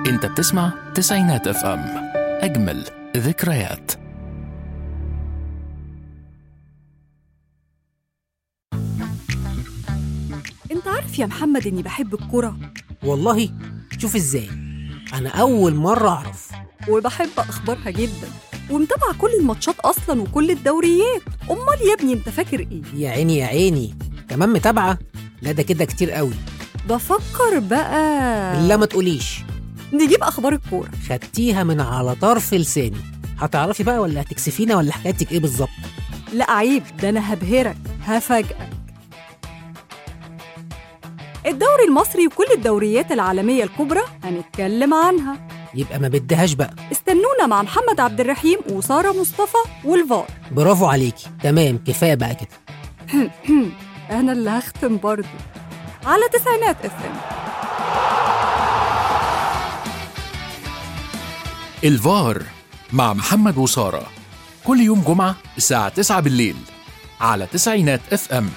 انت بتسمع تسعينات اف ام اجمل ذكريات انت عارف يا محمد اني بحب الكرة والله شوف ازاي انا اول مره اعرف وبحب اخبارها جدا ومتابعة كل الماتشات اصلا وكل الدوريات امال يا ابني انت فاكر ايه يا عيني يا عيني كمان متابعه لا ده كده كتير قوي بفكر بقى لا ما تقوليش نجيب اخبار الكورة خدتيها من على طرف لساني هتعرفي بقى ولا هتكسفينا ولا حكايتك ايه بالظبط لا عيب ده انا هبهرك هفاجئك الدوري المصري وكل الدوريات العالمية الكبرى هنتكلم عنها يبقى ما بدهاش بقى استنونا مع محمد عبد الرحيم وسارة مصطفى والفار برافو عليكي تمام كفايه بقى كده انا اللي هختم برضو على تسعينات اف ام الفار مع محمد وسارة كل يوم جمعة الساعة 9 بالليل على تسعينات اف ام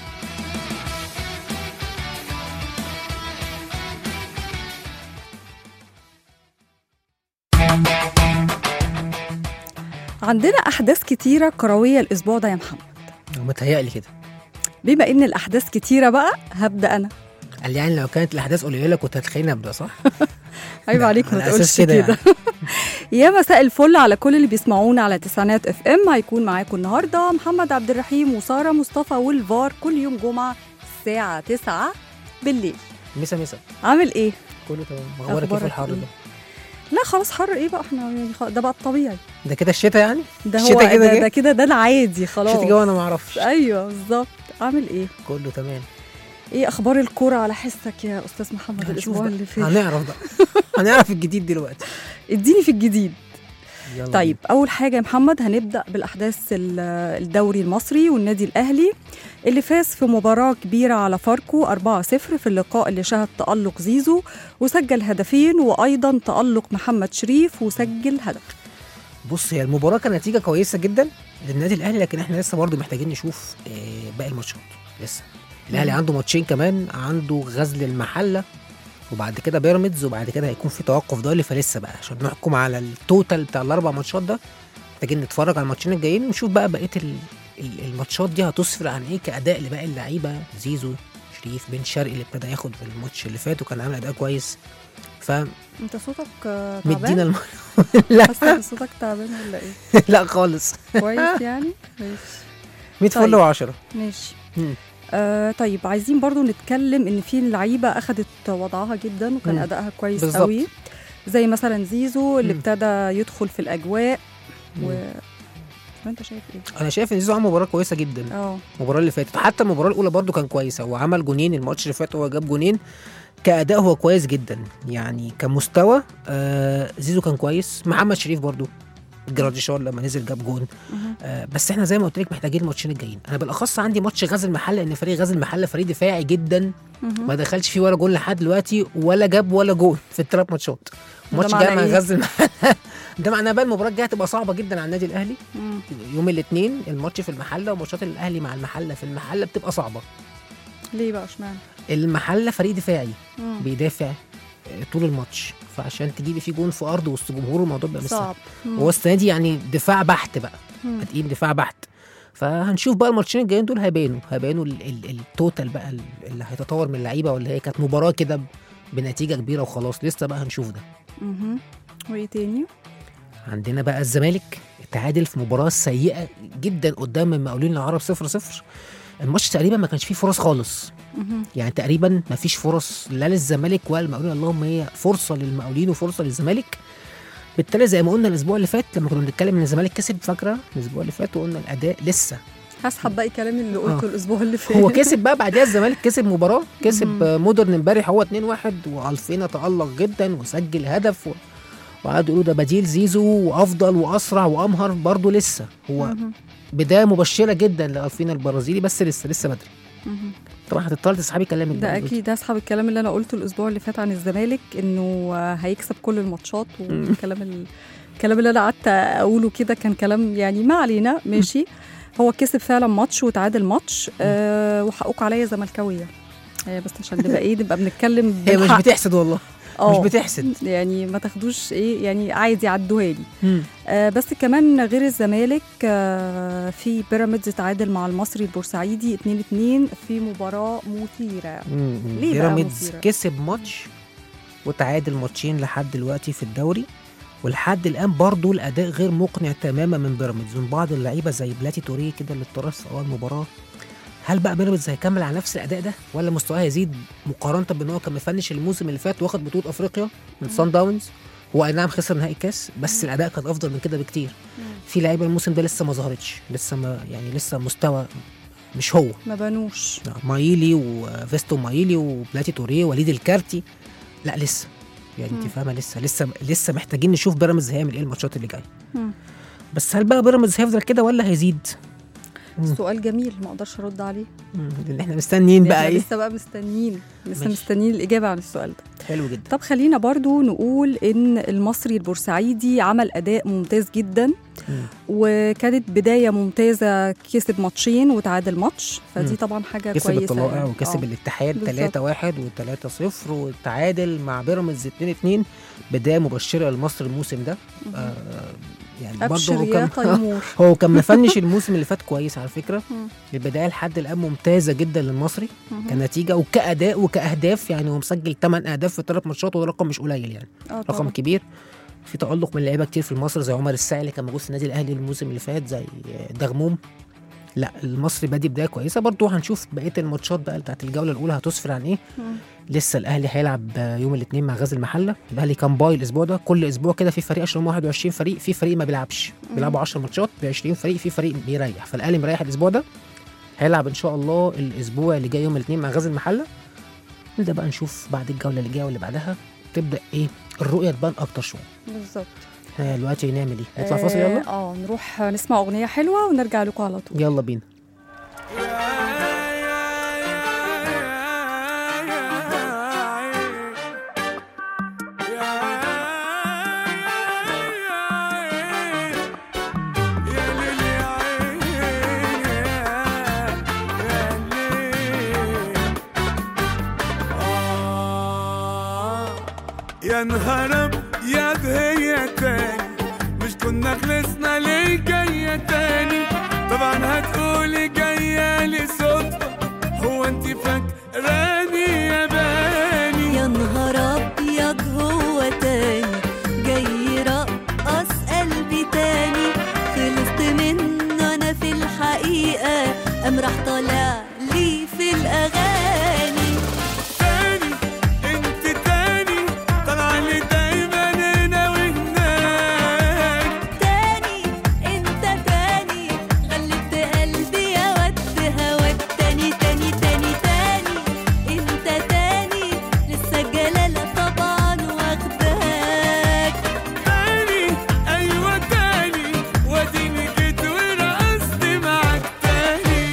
عندنا احداث كتيرة كروية الاسبوع ده يا محمد متهيألي كده بما ان الاحداث كتيرة بقى هبدا انا قال يعني لو كانت الاحداث قليله كنت هتخليني ابدا صح عيب لا، عليك ما على تقولش أساس كده, كده كده. يا مساء الفل على كل اللي بيسمعونا على تسعينات اف ام هيكون معاكم النهارده محمد عبد الرحيم وساره مصطفى والفار كل يوم جمعه الساعه 9 بالليل مسا مسا عامل ايه كله تمام اخبارك ايه أخبارك في الحر إيه؟ ده لا خلاص حر ايه بقى احنا يعني خ- ده بقى الطبيعي ده كده الشتاء يعني ده هو الشتا كده ده, جه؟ ده كده ده العادي خلاص الشتاء جو انا ما اعرفش ايوه بالظبط عامل ايه كله تمام ايه اخبار الكوره على حسك يا استاذ محمد هنشوف الاسبوع بقى. اللي فات هنعرف بقى هنعرف الجديد دلوقتي اديني في الجديد يلا طيب اول حاجه يا محمد هنبدا بالاحداث ال- الدوري المصري والنادي الاهلي اللي فاز في مباراه كبيره على فاركو 4-0 في اللقاء اللي شهد تالق زيزو وسجل هدفين وايضا تالق محمد شريف وسجل هدف بص هي المباراة كانت نتيجة كويسة جدا للنادي الأهلي لكن احنا لسه برضه محتاجين نشوف آه، باقي الماتشات لسه الأهلي مم. عنده ماتشين كمان عنده غزل المحلة وبعد كده بيراميدز وبعد كده هيكون في توقف دولي فلسه بقى عشان نحكم على التوتال بتاع الأربع ماتشات ده محتاجين نتفرج على الماتشين الجايين ونشوف بقى بقية ال- ال- الماتشات دي هتسفر عن ايه كأداء لباقي اللعيبة زيزو شريف بن شرقي اللي ابتدى ياخد في الماتش اللي فات وكان عامل أداء كويس فمدينا انت صوتك آه، تعبان الم... لا حاسه إن صوتك تعبان ولا ايه لا خالص كويس يعني ماشي 100 طيب. فل و10 ماشي مم. آه طيب عايزين برضو نتكلم ان في لعيبه اخذت وضعها جدا وكان مم. ادائها كويس بالظبط. قوي زي مثلا زيزو اللي مم. ابتدى يدخل في الاجواء و مم. انت شايف ايه انا شايف ان زيزو عمل مباراه كويسه جدا اه المباراه اللي فاتت حتى المباراه الاولى برضو كان كويسه هو عمل جونين الماتش اللي فات هو جاب جونين كاداء هو كويس جدا يعني كمستوى آه زيزو كان كويس محمد شريف برضو جراديشار لما نزل جاب جون مهم. آه بس احنا زي ما قلت لك محتاجين الماتشين الجايين انا بالاخص عندي ماتش غزل المحله لان فريق غزل المحله فريق دفاعي جدا مهم. ما دخلش فيه ولا جون لحد دلوقتي ولا جاب ولا جون في الثلاث ماتشات الماتش معناه جاي مع إيه؟ غزل المحله ده معناه بقى المباراه الجايه هتبقى صعبه جدا على النادي الاهلي مم. يوم الاثنين الماتش في المحله وماتشات الاهلي مع المحله في المحله بتبقى صعبه ليه بقى اشمعنى المحله فريق دفاعي مم. بيدافع آه، طول الماتش فعشان تجيبي فيه جون في ارض وسط جمهور الموضوع بيبقى مش سهل صعب مم. هو السنه دي يعني دفاع بحت بقى مم. هتقيل دفاع بحت فهنشوف بقى الماتشين الجايين دول هيبانوا هيبانوا ال- ال- التوتال بقى ال- اللي هيتطور من اللعيبه ولا هي كانت مباراه كده ب- بنتيجه كبيره وخلاص لسه بقى هنشوف ده مهم. وايه تاني عندنا بقى الزمالك تعادل في مباراه سيئه جدا قدام المقاولين العرب 0 0 الماتش تقريبا ما كانش فيه فرص خالص مهم. يعني تقريبا ما فيش فرص لا للزمالك ولا للمقاولين اللهم هي فرصه للمقاولين وفرصه للزمالك بالتالي زي ما قلنا الاسبوع اللي فات لما كنا بنتكلم ان الزمالك كسب فاكره الاسبوع اللي فات وقلنا الاداء لسه هسحب باقي كلامي اللي قلته آه. الاسبوع اللي فات هو كسب بقى بعديها الزمالك كسب مباراه كسب مم. آه، مودرن امبارح هو 2-1 والفينا تالق جدا وسجل هدف و... وقعدوا يقولوا ده بديل زيزو وافضل واسرع وامهر برضه لسه هو مهم. بدايه مبشره جدا لالفينا البرازيلي بس لسه لسه بدري مهم. طبعا هتضطر تسحبي كلامك ده بقى اللي اكيد هسحب الكلام اللي انا قلته الاسبوع اللي فات عن الزمالك انه آه، هيكسب كل الماتشات والكلام ال... الكلام اللي انا قعدت اقوله كده كان كلام يعني ما علينا ماشي هو كسب فعلا ماتش وتعادل ماتش أه وحقوق عليا زملكاويه آه، بس عشان نبقى ايه نبقى بنتكلم هي مش بالحق. بتحسد والله آه. مش بتحسد يعني ما تاخدوش ايه يعني عادي عدوها لي آه بس كمان غير الزمالك آه في بيراميدز تعادل مع المصري البورسعيدي 2-2 في مباراه مثيره مم. ليه بقى بيراميدز مثيرة؟ كسب ماتش وتعادل ماتشين لحد دلوقتي في الدوري ولحد الان برضو الاداء غير مقنع تماما من بيراميدز من بعض اللعيبه زي بلاتي توريه كده اللي اتطرس في اول مباراه هل بقى بيراميدز هيكمل على نفس الاداء ده ولا مستواه هيزيد مقارنه بان هو كان مفنش الموسم اللي فات واخد بطوله افريقيا من سان داونز هو اي نعم خسر نهائي كاس بس الاداء كان افضل من كده بكتير في لعيبه الموسم ده لسه ما ظهرتش لسه ما يعني لسه مستوى مش هو ما بنوش مايلي وفيستو مايلي وبلاتي توريه وليد الكارتي لا لسه يعني انت مم. فاهمه لسه لسه لسه محتاجين نشوف بيراميدز هيعمل ايه الماتشات اللي جايه مم. بس هل بقى بيراميدز هيفضل كده ولا هيزيد؟ مم. سؤال جميل ما اقدرش ارد عليه مم. اللي احنا مستنيين بقى احنا ايه؟ لسه بقى مستنيين لسه ماشي. مستنيين الاجابه عن السؤال ده حلو جدا طب خلينا برضو نقول ان المصري البورسعيدي عمل اداء ممتاز جدا مم. وكانت بدايه ممتازه كسب ماتشين وتعادل ماتش فدي مم. طبعا حاجه كسب كويسه الطلائع يعني. وكسب آه. الاتحاد بالظبط. 3-1 و3-0 والتعادل مع بيراميدز 2-2 بدايه مبشره لمصر الموسم ده آه يعني برضه ابشر هو يا كان تيمور هو كان مفنش الموسم اللي فات كويس على فكره مم. البدايه لحد الان ممتازه جدا للمصري مهم. كنتيجه وكاداء وكاهداف يعني هو مسجل 8 اهداف في ثلاث ماتشات وده رقم مش قليل يعني آه رقم طبعاً. كبير في تالق من لعيبه كتير في مصر زي عمر الساعي اللي كان موجود في النادي الاهلي الموسم اللي فات زي دغموم لا المصري بادي بدايه كويسه برضه هنشوف بقيه الماتشات بقى بتاعت الجوله الاولى هتسفر عن ايه مم. لسه الاهلي هيلعب يوم الاثنين مع غزل المحله الاهلي كان باي الاسبوع ده كل اسبوع كده في فريق عشان هم 21 فريق في فريق ما بيلعبش بيلعبوا 10 ماتشات ب 20 فريق في فريق بيريح فالاهلي مريح الاسبوع ده هيلعب ان شاء الله الاسبوع اللي جاي يوم الاثنين مع غزل المحله نبدا بقى نشوف بعد الجوله اللي جايه واللي بعدها تبدا ايه الرؤيه تبان اكتر شويه بالظبط احنا دلوقتي نعمل ايه نطلع فاصل يلا اه نروح نسمع اغنيه حلوه ونرجع لكم على طول يلا بينا يا نهار يا هي تاني مش كنا خلصنا ليه جاية تاني طبعا هتقولي جاية لي صدفة هو انت فاكراني يا باني يا نهار ابيض هو تاني جاي يرقص قلبي تاني خلصت منه انا في الحقيقه قام راح طالع لي في الاغاني تاني انت تاني طالعة لي دايما هنا وهناك تاني انت تاني غلبت قلبي يا ود هواك تاني تاني تاني تاني انت تاني لسه الجلاله طبعا واخداك تاني ايوه تاني واديني جيت ورقصت معاك تاني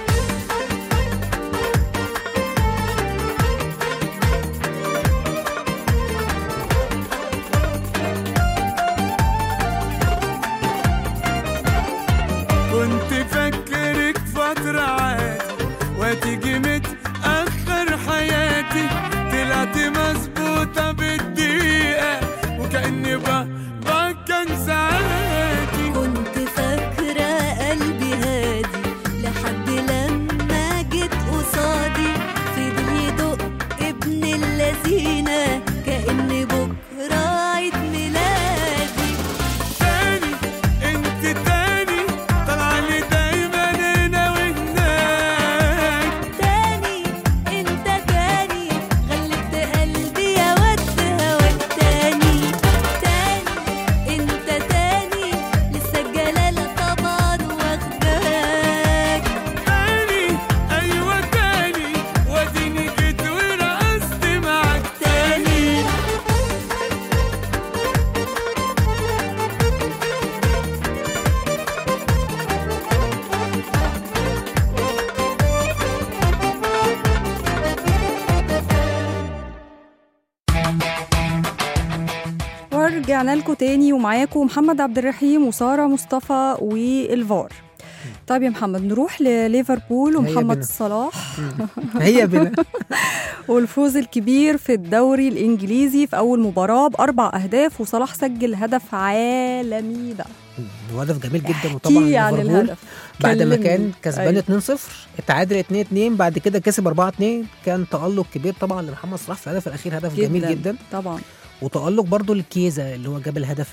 كنت فاكرك فترة عادي وتيجي متأخر حياتي طلعت مظبوطة بالدقيقة وكأني بابا كان ساعاتي كنت فاكرة قلبي هادي لحد لما جيت قصادي فضل يدق ابن اللذينة كأن بكرة عيد ميلادي تاني انت تاني طالعة لي دايما هنا وهناك تاني انت تاني غلبت قلبي يا ود هواك تاني تاني انت تاني لسه الجلالة طبعا واخداك تاني ايوه تاني واديني جيت ورقصت معاك تاني ورجعنا لكم تاني ومعاكم محمد عبد الرحيم وساره مصطفى والفار طيب يا محمد نروح لليفربول هيا ومحمد بنا. صلاح هي بنا والفوز الكبير في الدوري الانجليزي في اول مباراه باربع اهداف وصلاح سجل هدف عالمي بقى هو هدف جميل جدا احكي وطبعا عن ليفربول الهدف بعد ما كلمني. كان كسبان أيوة. 2-0 اتعادل 2-2 بعد كده كسب 4-2 كان تألق كبير طبعا لمحمد صلاح في الهدف الاخير هدف جميل جدا طبعا وتألق برضو لكيزا اللي هو جاب الهدف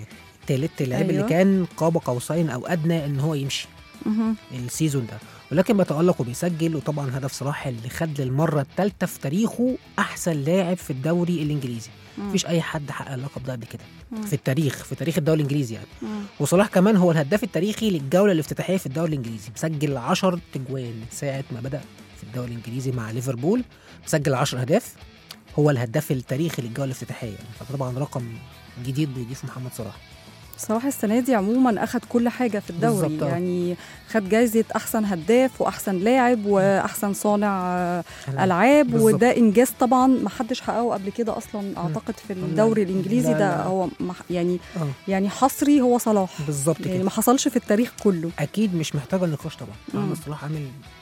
الثالث اللاعب أيوة. اللي كان قاب قوسين او ادنى ان هو يمشي مهم. السيزون ده ولكن بيتألق وبيسجل وطبعا هدف صلاح اللي خد للمره الثالثه في تاريخه احسن لاعب في الدوري الانجليزي مم. مفيش اي حد حقق اللقب ده قبل كده مم. في التاريخ في تاريخ الدوري الانجليزي يعني مم. وصلاح كمان هو الهداف التاريخي للجوله الافتتاحيه في الدوري الانجليزي مسجل 10 تجوان من ساعه ما بدا في الدوري الانجليزي مع ليفربول مسجل 10 اهداف هو الهداف التاريخي للجوله الافتتاحيه يعني فطبعا رقم جديد بيضيفه محمد صلاح صلاح السنه دي عموما اخد كل حاجه في الدوري بالظبط، آه. يعني خد جايزه احسن هداف واحسن لاعب واحسن صانع آه، العاب بالظبط. وده انجاز طبعا ما حدش حققه قبل كده اصلا اعتقد في الدوري لا، الانجليزي لا، ده لا. هو مح- يعني اه يعني حصري هو صلاح بالظبط يعني كده ما حصلش في التاريخ كله اكيد مش محتاجه نقاش طبعا مم. محمد صلاح عامل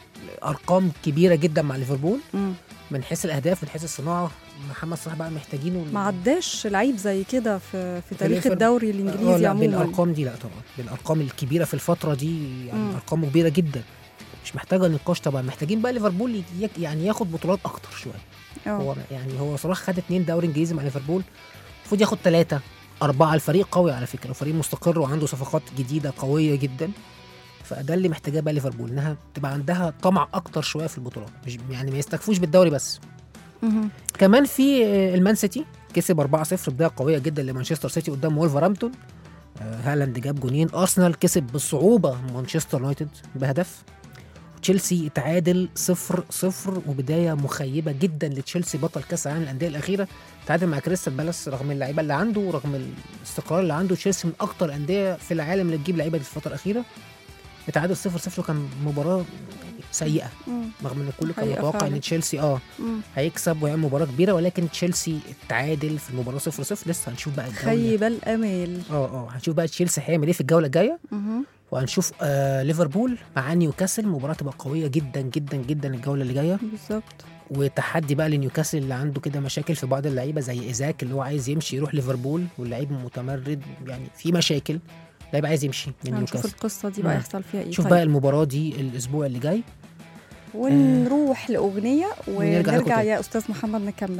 ارقام كبيره جدا مع ليفربول مم. من حيث الاهداف من حيث الصناعه محمد صلاح بقى محتاجينه ما عداش لعيب زي كده في في تاريخ ليفر- الدوري آه، الانجليزي لا عموما بالارقام دي لا طبعا بالارقام الكبيره في الفتره دي يعني مم. ارقامه كبيره جدا مش محتاجه نقاش طبعا محتاجين بقى ليفربول يك- يعني ياخد بطولات اكتر شويه اه هو يعني هو صلاح خد اتنين دوري انجليزي مع ليفربول المفروض ياخد ثلاثه اربعه الفريق قوي على فكره الفريق مستقر وعنده صفقات جديده قويه جدا فده اللي محتاجاه بقى ليفربول انها تبقى عندها طمع اكتر شويه في البطولات مش يعني ما يستكفوش بالدوري بس مهم. كمان في آه، المان سيتي كسب 4-0 بدايه قويه جدا لمانشستر سيتي قدام وولفرهامبتون آه، هالاند جاب جونين ارسنال كسب بصعوبه مانشستر يونايتد بهدف تشيلسي اتعادل 0 0 وبدايه مخيبه جدا لتشيلسي بطل كاس العالم للانديه الاخيره تعادل مع كريستال بالاس رغم اللعيبه اللي عنده ورغم الاستقرار اللي عنده تشيلسي من اكتر الانديه في العالم اللي بتجيب لعيبه في الفتره الاخيره التعادل 0 0 كان مباراه سيئه مم. رغم ان الكل كان حقيقة متوقع فعلا. ان تشيلسي اه مم. هيكسب ويعمل مباراه كبيره ولكن تشيلسي اتعادل في المباراه 0 0 لسه هنشوف بقى الجوله خيب الامال اه اه هنشوف بقى تشيلسي هيعمل ايه في الجوله الجايه مهم. وهنشوف آه ليفربول مع نيوكاسل مباراه تبقى قويه جدا جدا جدا الجوله اللي جايه بالظبط وتحدي بقى لنيوكاسل اللي عنده كده مشاكل في بعض اللعيبه زي ايزاك اللي هو عايز يمشي يروح ليفربول واللعيب متمرد يعني في مشاكل لعيب عايز يمشي من هنشوف نيوكاسل القصه دي بقى مم. يحصل فيها ايه شوف طيب. بقى المباراه دي الاسبوع اللي جاي ونروح لاغنيه ونرجع لكم ونرجع تاني. يا استاذ محمد نكمل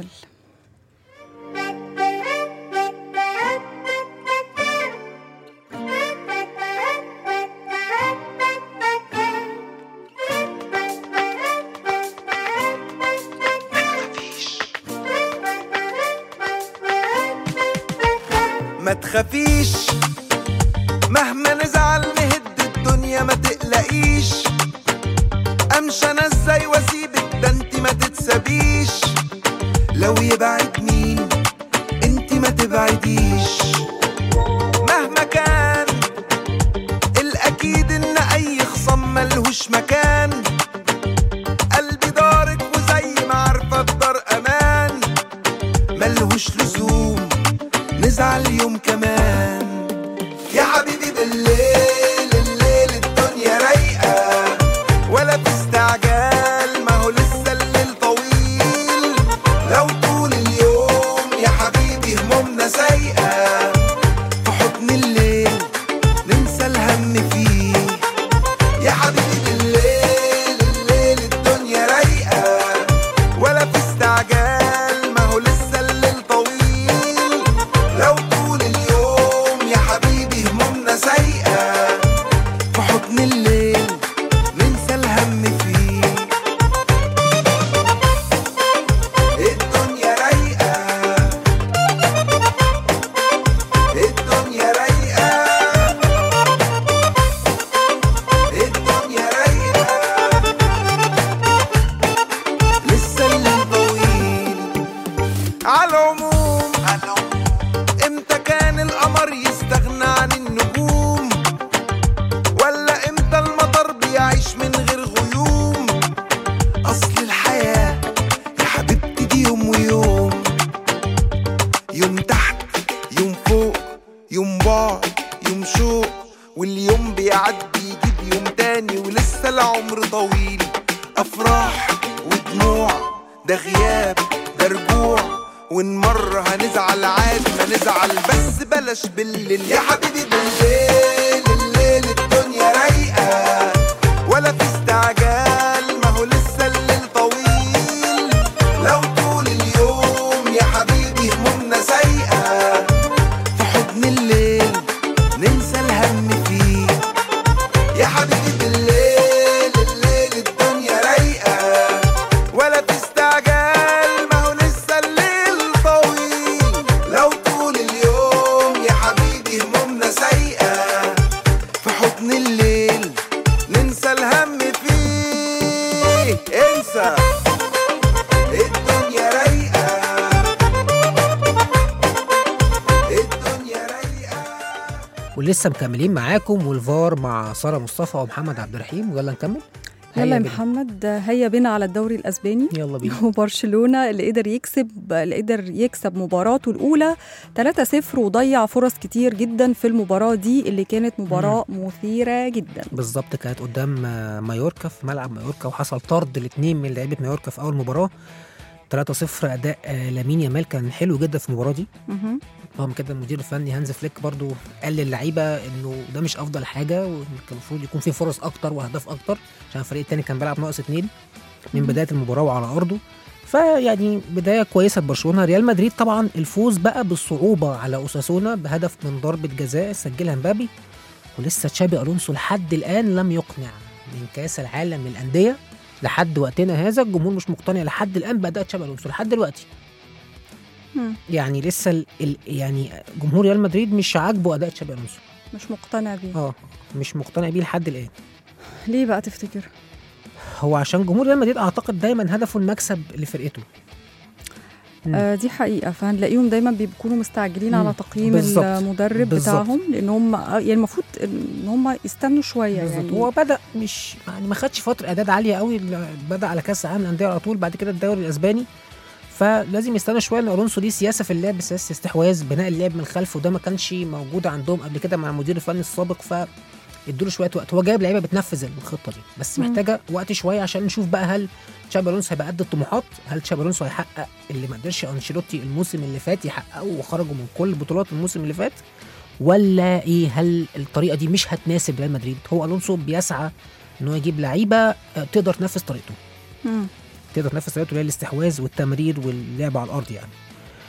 ما تخافيش مهما نزعل نهد الدنيا ما تقلقيش امشي انا ازاي واسيبك ده انت ما تتسابيش لو يبعد مين انت ما تبعديش مهما كان الاكيد ان اي خصم ملهوش مكان قلبي دارك وزي ما عارفه بدار امان ملهوش لزوم نزعل يوم كمان يا حبيبي بالليل الليل الدنيا رايقة ولا في استعجال ما هو لسه الليل طويل لو طول اليوم يا حبيبي همومنا سايقة في حضن الليل ننسى الهم فيه يا حبيبي بالليل الليل الدنيا رايقة ولا في استعجال ما هو لسه الليل طويل لو طول اليوم يا حبيبي همومنا سايقة في حضن الليل ننسى الهم فيه الدنيا رايقة الدنيا رايقة الدنيا رايقة لسه الليل طويل على العموم امتى كان القمر يستغنى عن النجوم ولا امتى المطر بيعيش من غير غيوم اصل الحياة يا حبيبتي دي يوم ويوم يوم تحت يوم فوق يوم بعد يوم شوق واليوم بيعدي يجيب يوم العمر طويل افراح ودموع ده غياب ده رجوع وان مرة هنزعل عادي ما نزعل بس بلاش بالليل يا حبيبي بالليل الليل الدنيا رايقة ولا في استعجال ما هو لسه الليل طويل لو طول اليوم يا حبيبي همومنا سايقة في حضن الليل ننسى الهم فيه يا حبيبي بالليل الليل الدنيا رايقة ولا في استعجال ما هو لسه الليل طويل لو طول اليوم يا حبيبي همومنا سايقة في حضن الليل ننسى الهم فيه انسى الدنيا رايقة الدنيا رايقة ولسه مكملين معاكم والفار مع ساره مصطفى ومحمد عبد الرحيم ويلا نكمل يلا هيا يا بينا. محمد هيا بنا على الدوري الاسباني يلا بينا وبرشلونه اللي قدر يكسب اللي قدر يكسب مباراته الاولى 3-0 وضيع فرص كتير جدا في المباراه دي اللي كانت مباراه مثيره جدا بالظبط كانت قدام آه، مايوركا في ملعب مايوركا وحصل طرد الاثنين من لعيبه مايوركا في اول مباراه 3-0 اداء آه، لامين يامال كان حلو جدا في المباراه دي مهم. رغم كده المدير الفني هانز فليك برضو قال للعيبه انه ده مش افضل حاجه وان كان المفروض يكون في فرص اكتر واهداف اكتر عشان الفريق التاني كان بيلعب ناقص اتنين من مم. بدايه المباراه وعلى ارضه فيعني بدايه كويسه لبرشلونه ريال مدريد طبعا الفوز بقى بالصعوبه على اوساسونا بهدف من ضربه جزاء سجلها مبابي ولسه تشابي الونسو لحد الان لم يقنع من كاس العالم للانديه لحد وقتنا هذا الجمهور مش مقتنع لحد الان باداء تشابي الونسو لحد دلوقتي مم. يعني لسه ال ال يعني جمهور ريال مدريد مش عاجبه اداء تشابي الونسو مش مقتنع بيه اه مش مقتنع بيه لحد الان ليه بقى تفتكر هو عشان جمهور ريال مدريد اعتقد دايما هدفه المكسب لفرقته مم. آه دي حقيقه فهنلاقيهم دايما بيكونوا مستعجلين مم. على تقييم بالظبط. المدرب بالظبط. بتاعهم لان هم يعني المفروض ان هم يستنوا شويه بالظبط يعني هو بدا مش يعني ما خدش فتره اعداد عاليه قوي ل- بدا على كاس العالم للانديه على طول بعد كده الدوري الاسباني فلازم يستنى شويه لان الونسو ليه سياسه في اللعب سياسه استحواذ بناء اللعب من الخلف وده ما كانش موجود عندهم قبل كده مع المدير الفني السابق ف ادوا له شويه وقت هو جايب لعيبه بتنفذ الخطه دي بس مم. محتاجه وقت شويه عشان نشوف بقى هل تشابي الونسو هيبقى قد الطموحات هل تشابي الونسو هيحقق اللي ما قدرش انشيلوتي الموسم اللي فات يحققه وخرجوا من كل بطولات الموسم اللي فات ولا ايه هل الطريقه دي مش هتناسب ريال مدريد هو الونسو بيسعى ان هو يجيب لعيبه آه، تقدر تنفذ طريقته مم. تقدر تنفذ طريقته اللي هي الاستحواذ والتمرير واللعب على الارض يعني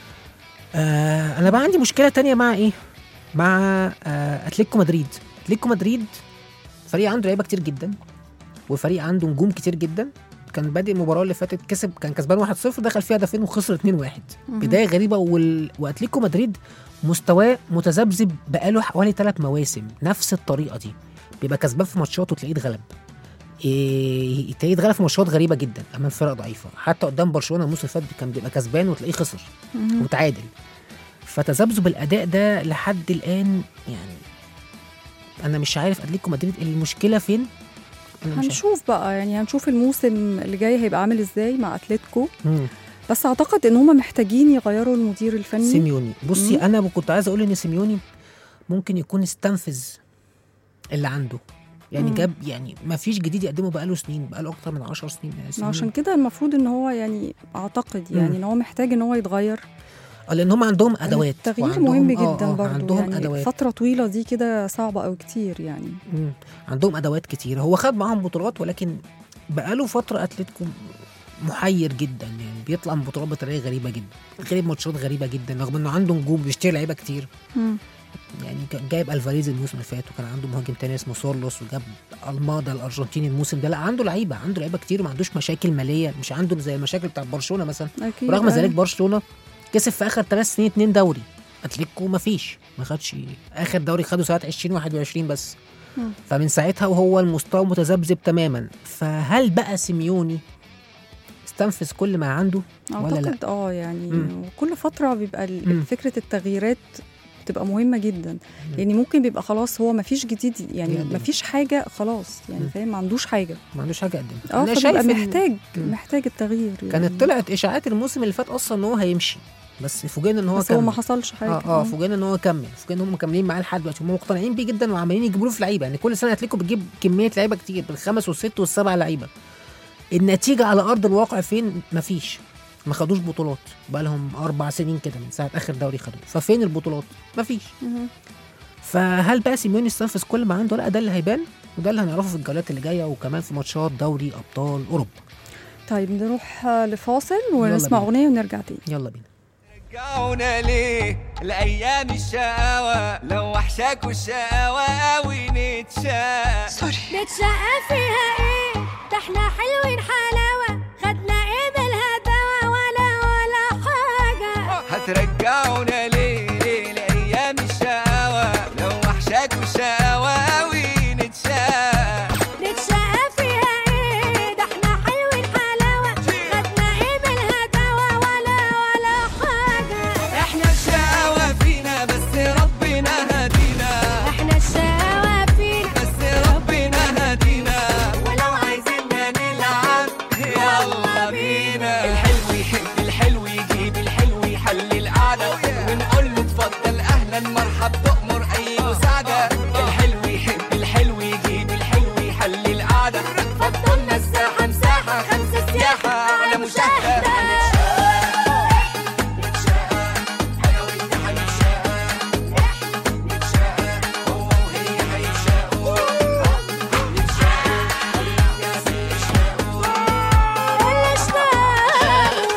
آه انا بقى عندي مشكله تانية مع ايه مع آه اتلتيكو مدريد اتلتيكو مدريد فريق عنده لعيبه كتير جدا وفريق عنده نجوم كتير جدا كان بادئ المباراه اللي فاتت كسب كان كسبان 1-0 دخل فيها هدفين وخسر 2-1 مهم. بدايه غريبه وال... واتلتيكو مدريد مستواه متذبذب بقاله حوالي ثلاث مواسم نفس الطريقه دي بيبقى كسبان في ماتشات وتلاقيه اتغلب إيه تلاقيه اتغلب في ماتشات غريبه جدا امام فرق ضعيفه حتى قدام برشلونه الموسم اللي فات كان بيبقى كسبان وتلاقيه خسر مهم. وتعادل فتذبذب الاداء ده لحد الان يعني انا مش عارف اتلتيكو مدريد المشكله فين أنا مش عارف. هنشوف بقى يعني هنشوف الموسم اللي جاي هيبقى عامل ازاي مع اتلتيكو مم. بس اعتقد ان هم محتاجين يغيروا المدير الفني سيميوني بصي مم. انا كنت عايز اقول ان سيميوني ممكن يكون استنفذ اللي عنده يعني مم. جاب يعني ما فيش جديد يقدمه بقاله سنين بقاله اكتر من 10 سنين يعني ما سيميوني. عشان كده المفروض ان هو يعني اعتقد مم. يعني ان هو محتاج ان هو يتغير اه لان هم عندهم ادوات التغيير وعندهم- مهم آه، جدا آه، برضو عندهم يعني ادوات فتره طويله دي كده صعبه قوي كتير يعني مم. عندهم ادوات كتير هو خد معاهم بطولات ولكن بقاله فتره اتلتيكو محير جدا يعني بيطلع من بطولات بطريقه غريبه جدا غريب ماتشات غريبه جدا رغم انه عنده نجوم بيشتري لعيبه كتير يعني كان جايب الفاريز الموسم اللي فات وكان عنده مهاجم تاني اسمه سورلوس وجاب المادا الارجنتيني الموسم ده لا عنده لعيبه عنده لعيبه كتير وما عندوش مشاكل ماليه مش عنده زي المشاكل بتاعت برشلونه مثلا اكيد ورغم أيوة. ذلك برشلونه كسب في اخر ثلاث سنين اتنين دوري اتلتيكو ما فيش ما خدش اخر دوري خده سنه 2021 بس مم. فمن ساعتها وهو المستوى متذبذب تماما فهل بقى سيميوني استنفذ كل ما عنده ولا لا اعتقد اه يعني مم. كل فتره بيبقى ال- مم. فكره التغييرات بتبقى مهمه جدا يعني ممكن بيبقى خلاص هو ما فيش جديد يعني يقدم. ما فيش حاجه خلاص يعني مم. فاهم ما عندوش حاجه ما عندوش حاجه اقدم اه أنا فبيبقى شايف إن- محتاج مم. محتاج التغيير يعني. كانت طلعت اشاعات الموسم اللي فات اصلا ان هو هيمشي بس فوجئنا ان هو بس هو كمل ما حصلش حاجه اه اه فوجئنا ان هو كمل فوجئنا ان هم مكملين معاه لحد دلوقتي هم مقتنعين بيه جدا وعمالين يجيبوا له في لعيبه يعني كل سنه اتلتيكو بتجيب كميه لعيبه كتير بالخمس والست والسبع لعيبه النتيجه على ارض الواقع فين مفيش ما خدوش بطولات بقى لهم اربع سنين كده من ساعه اخر دوري خدوه ففين البطولات مفيش مهم. فهل بقى سيميوني استنفذ كل ما عنده لا ده اللي هيبان وده اللي هنعرفه في الجولات اللي جايه وكمان في ماتشات دوري ابطال اوروبا طيب نروح آه، لفاصل ونسمع بينا. اغنيه ونرجع تاني يلا بينا رجعونا ليه لايام الشقاوه لو وحشاكوا الشقاوه قوي نتشاق نتشقى فيها ايه ده احنا حلوين حلاوة خدنا ايه بالهداوة ولا ولا حاجة هترجعونا ليه لايام الشقاوه لو وحشاكوا الشقاوه قوي نتشاق نتشقى فيها ايه ده احنا حلوين حلاوة خدنا ايه بالهداوة ولا ولا حاجة احنا الشقاوه فينا بس ربنا هدينا احنا الشقاوة فينا بس ربنا هدينا ولو عايزيننا نلعب يلا بينا الحلو يحب الحلو يجيب الحلو يحل القعدة ونقول له اتفضل اهلا مرحب تؤمر اي مساعدة الحلو يحب الحلو يجيب الحلو يحل القعدة فضلنا الساحة مساحة خمسة سياحة على مشاهدة أنا وأنت هنتشاق نتشاق هو وهي هيتشاقوا اللي اشتاق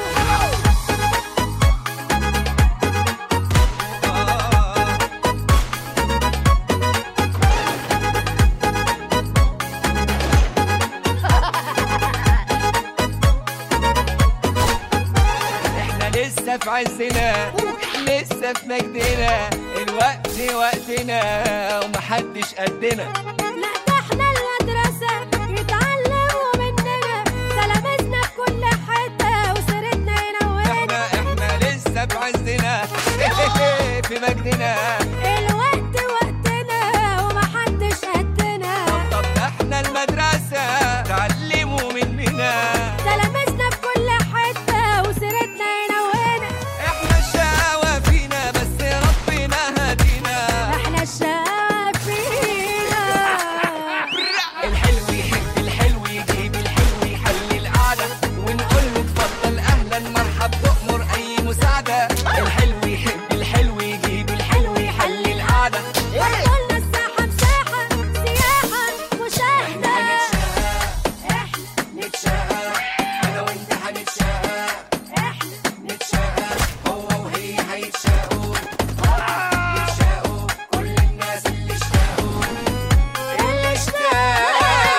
احنا لسه في عزنا لسه في مجدنا الوقت وقتنا ومحدش قدنا لا ده احنا المدرسة يتعلموا مننا تلامذنا في كل حتة وسيرتنا ينورنا احنا احنا لسه في عزنا في مجدنا الوقت وقتنا ومحدش قدنا طب ده احنا المدرسة تعلموا مننا تلامذنا في كل حتة وسيرتنا ينورنا احنا الشقاوة فينا بس ربنا هدينا احنا الشقاوة فينا الحلو يحب الحلو يجيب الحلو يحل القعدة ونقول له اتفضل أهلا مرحب تؤمر أي مساعدة الحلو يحب الحلو يجيب الحلو يحل القعدة قلنا الساحة مساحة سياحة مشاهدة احنا نتشاق أنا وأنت هنتشاق احنا نتشاق هو وهي هيتشاقوا يتشاقوا كل الناس اللي اشتاقوا اللي اشتاق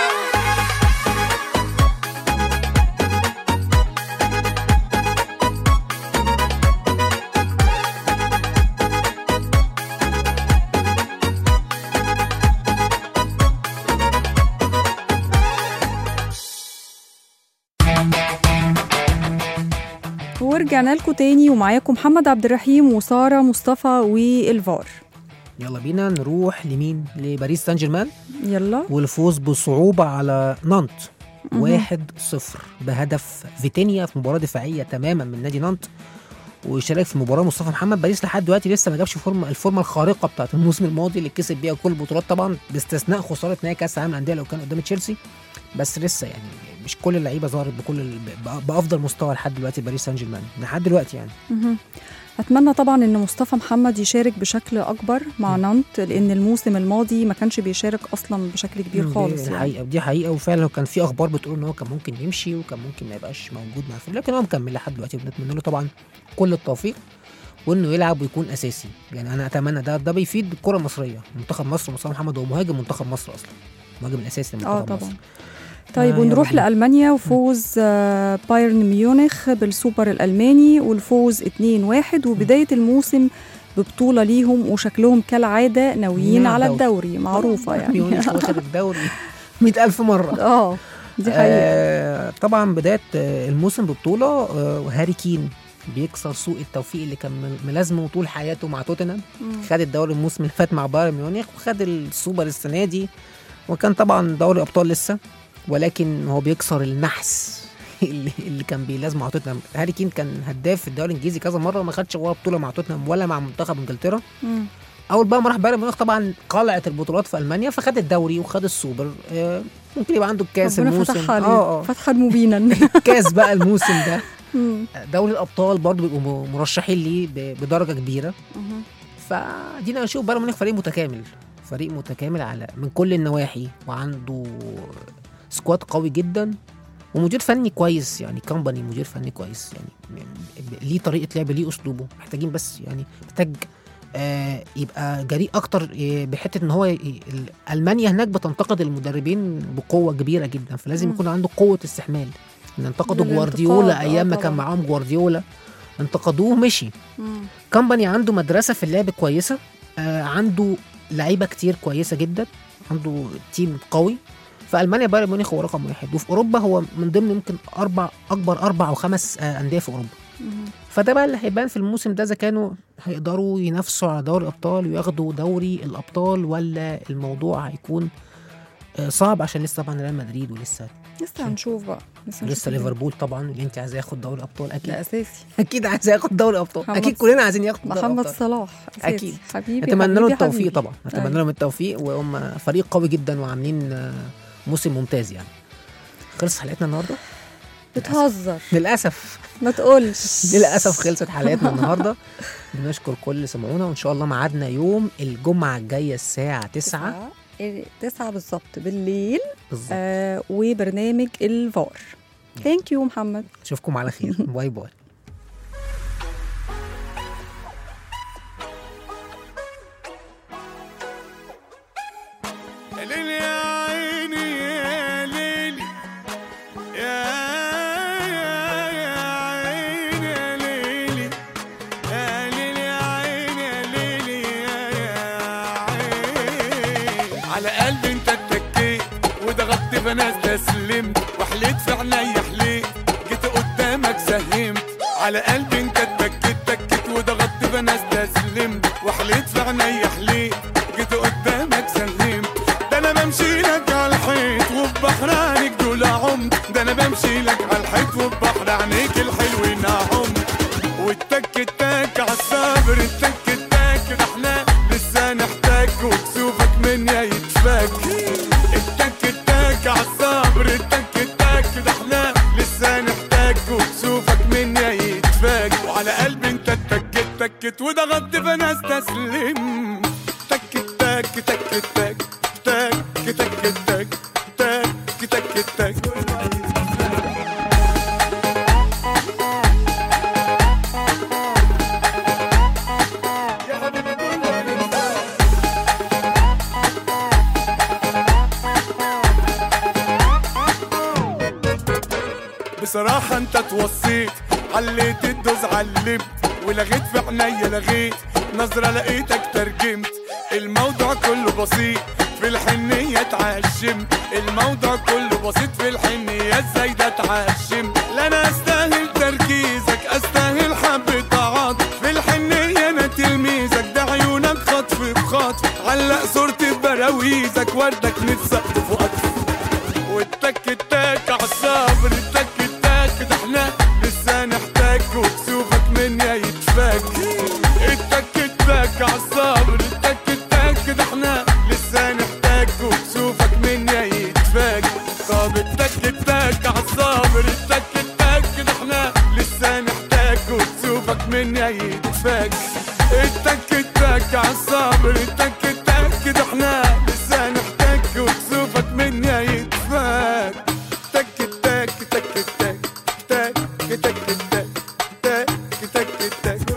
ورجعنا لكم تاني ومعاكم محمد عبد الرحيم وساره مصطفى والفار يلا بينا نروح لمين لباريس سان جيرمان يلا والفوز بصعوبة على نانت مهم. واحد صفر بهدف فيتينيا في مباراة دفاعية تماما من نادي نانت وشارك في مباراة مصطفى محمد باريس لحد دلوقتي لسه ما جابش فورمة الفورمة الخارقة بتاعت الموسم الماضي اللي كسب بيها كل البطولات طبعا باستثناء خسارة نهائي كأس العالم للأندية لو كان قدام تشيلسي بس لسه يعني مش كل اللعيبة ظهرت بكل ال- بأ- بأفضل مستوى لحد دلوقتي باريس سان جيرمان لحد دلوقتي يعني مهم. اتمنى طبعا ان مصطفى محمد يشارك بشكل اكبر مع نانت لان الموسم الماضي ما كانش بيشارك اصلا بشكل كبير دي خالص يعني. حقيقة دي حقيقة وفعلا كان في أخبار بتقول إن هو كان ممكن يمشي وكان ممكن ما يبقاش موجود مع الفريق لكن هو مكمل لحد دلوقتي بنتمنى له طبعا كل التوفيق وإنه يلعب ويكون أساسي يعني أنا أتمنى ده ده بيفيد الكرة المصرية منتخب مصر مصطفى محمد هو مهاجم منتخب مصر أصلا المهاجم الأساسي لمنتخب اه طبعا مصر طيب آه، ونروح يلا بينا. لألمانيا وفوز آه، بايرن ميونخ بالسوبر الألماني والفوز 2-1 وبداية الموسم ببطولة ليهم وشكلهم كالعادة ناويين على على الدوري. الدوري معروفة يعني ميونخ واخد الدوري 100000 مرة اه دي حقيقة آه طبعا بداية آه، الموسم ببطولة آه هاري كين بيكسر سوء التوفيق اللي كان مل- ملازمه طول حياته مع توتنهام مم. خد الدوري الموسم اللي فات مع بايرن ميونخ وخد السوبر السنه دي وكان طبعا دوري ابطال لسه ولكن هو بيكسر النحس اللي, اللي كان بيلازمه مع توتنهام هاري كين كان هداف في الدوري الانجليزي كذا مره وما خدش ولا بطوله مع توتنهام ولا مع منتخب انجلترا مم. اول بقى ما راح بايرن ميونخ طبعا قلعت البطولات في المانيا فخد الدوري وخد السوبر آه، ممكن يبقى عنده الكاس ربنا الموسم فتحها عليه اه اه فتحا مبينا الكاس بقى الموسم ده مم. دوري الابطال برضه بيبقوا م- مرشحين ليه ب- بدرجه كبيره مهم. فدينا نشوف بايرن ميونخ فريق متكامل فريق متكامل على من كل النواحي وعنده سكواد قوي جدا ومدير فني كويس يعني كومباني مدير فني كويس يعني م- ليه طريقه لعب ليه اسلوبه محتاجين بس يعني محتاج آه يبقى جريء اكتر آه، بحته ان هو ي- ال- المانيا هناك بتنتقد المدربين بقوه كبيره جدا فلازم مم. يكون عنده قوه استحمال ان انتقدوا بالانتقاد، جوارديولا آه ايام ما كان طبعاً. معاهم جوارديولا انتقدوه مشي مم. كامباني عنده مدرسه في اللعب كويسه آه عنده لعيبه كتير كويسه جدا عنده تيم قوي في المانيا بايرن ميونخ هو رقم واحد وفي اوروبا هو من ضمن يمكن اربع اكبر اربع او خمس آه انديه في اوروبا مهم. فده بقى اللي هيبان في الموسم ده اذا كانوا هيقدروا ينافسوا على دوري الابطال وياخدوا دوري الابطال ولا الموضوع هيكون آه، صعب عشان لسه طبعا ريال مدريد ولسه لسه هنشوف بقى لسه لسه هنشوف ليفربول طبعا اللي انت عايزاه ياخد دوري ابطال ده اكيد اساسي اكيد عايز ياخد دوري ابطال محمد اكيد كلنا عايزين ياخد دوري محمد أبطال. صلاح أساسي. أكيد. حبيبي نتمنى له حبيبي، التوفيق حبيبي. طبعا نتمنى أيوة. لهم التوفيق وهم فريق قوي جدا وعاملين آه، موسم ممتاز يعني خلص حلقتنا النهارده بتهزر للاسف ما تقولش للاسف خلصت حلقتنا النهارده بنشكر كل اللي سمعونا وان شاء الله ميعادنا يوم الجمعه الجايه الساعه 9 إيه، تسعة بالظبط بالليل بالظبط آه وبرنامج الفار ثانك يو محمد اشوفكم على خير باي باي يا ليلي يا عيني يا ليلي يا يا يا عيني يا ليلي يا ليلي يا عيني يا ليلي يا يا عيني على قلبي انت اتكيت وضغطت فانا استسلمت وحليت في عينيا حليت جيت قدامك سهمت على قلبي انت اتكيت تكيت وضغطت فانا استسلمت وحليت في عينيا حليت جيت قدامك سلمت ده انا بمشي لك على الحيط وفي بحر عينيك دول عمت ده انا بمشي لك على الحيط وفي بحر عينيك الحلوين عمت والتك التك عالصبر التك التك ده احنا لسه نحتاج وكسوفك مني يتفك التك التك عالصبر التك التك ده احنا لسه نحتاج وكسوفك مني يتفك وعلى قلبي انت اتكت تكت وضغطت فانا استسلم تك تك تك تك تك تك تك تك تك تك يا حبيبي كله هننساك. بصراحة انت توصيت عليت الدوز علمت ولغيت في عينيا لغيت نظرة لقيتك ترجمت الموضوع كله بسيط في الحنية اتعشمت الموضوع كله بسيط في الحنية ازاي ده اتعشمت لا انا استاهل تركيزك استاهل حبة تعاطف في الحنية انا تلميذك ده عيونك خطف بخطف علق صورتي ببراويزك وردك نتسقف وقطف والتك التك عالصبر التك التك ده احنا لسه نحتاج وكسوفك مني يتفك التك التك عالصبر التك التك ده احنا لسه نحتاج وكسوفك مني يتفك طب التك التك عالصبر التك التك ده احنا لسه نحتاج وكسوفك مني يتفك التك التك عالصبر التك التك ده احنا لسه نحتاج وكسوفك مني يتفك تك تك تك تك تك تك تك تك تك تك تك